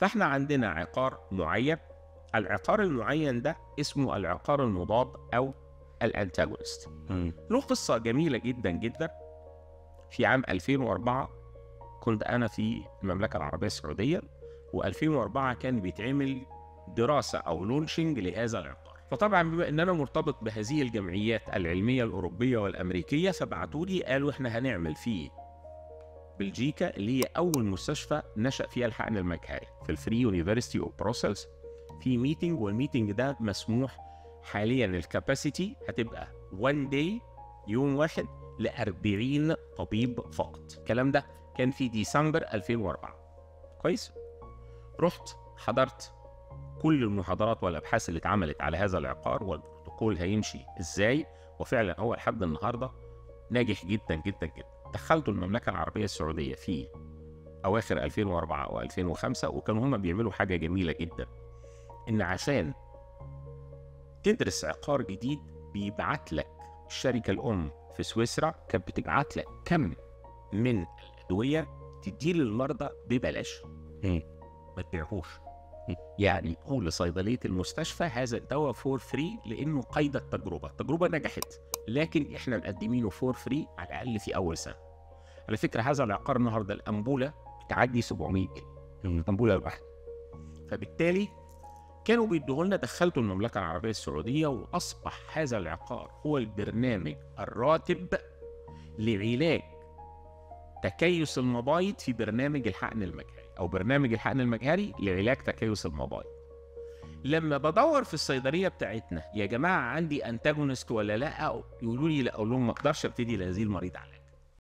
فاحنا عندنا عقار معين العقار المعين ده اسمه العقار المضاد او الانتاجونست له قصه جميله جدا جدا في عام 2004 كنت انا في المملكه العربيه السعوديه و2004 كان بيتعمل دراسه او لونشنج لهذا العقار فطبعا بما ان انا مرتبط بهذه الجمعيات العلميه الاوروبيه والامريكيه فبعتوا لي قالوا احنا هنعمل في بلجيكا اللي هي اول مستشفى نشا فيها الحقن المجهري في الفري يونيفرستي اوف بروسلز في ميتنج والميتنج ده مسموح حاليا الكاباسيتي هتبقى 1 داي يوم واحد ل 40 طبيب فقط الكلام ده كان في ديسمبر 2004 كويس رحت حضرت كل المحاضرات والابحاث اللي اتعملت على هذا العقار والبروتوكول هيمشي ازاي وفعلا هو لحد النهارده ناجح جدا جدا جدا دخلته المملكه العربيه السعوديه في اواخر 2004 او 2005 وكانوا هما بيعملوا حاجه جميله جدا ان عشان تدرس عقار جديد بيبعت لك الشركه الام في سويسرا كانت بتبعت لك كم من الادويه تديه للمرضى ببلاش ما تبيعهوش يعني قول لصيدليه المستشفى هذا الدواء فور فري لانه قيد التجربه التجربه نجحت لكن احنا مقدمينه فور فري على الاقل في اول سنه على فكره هذا العقار النهارده الامبوله تعدي 700 جنيه الامبوله الواحده فبالتالي كانوا بيدوه لنا دخلته المملكه العربيه السعوديه واصبح هذا العقار هو البرنامج الراتب لعلاج تكيس المبايض في برنامج الحقن المجهري او برنامج الحقن المجهري لعلاج تكيس المبايض لما بدور في الصيدليه بتاعتنا يا جماعه عندي انتاجونست ولا لا يقولوا لي لا اقول لهم ما اقدرش ابتدي لهذه المريض علاج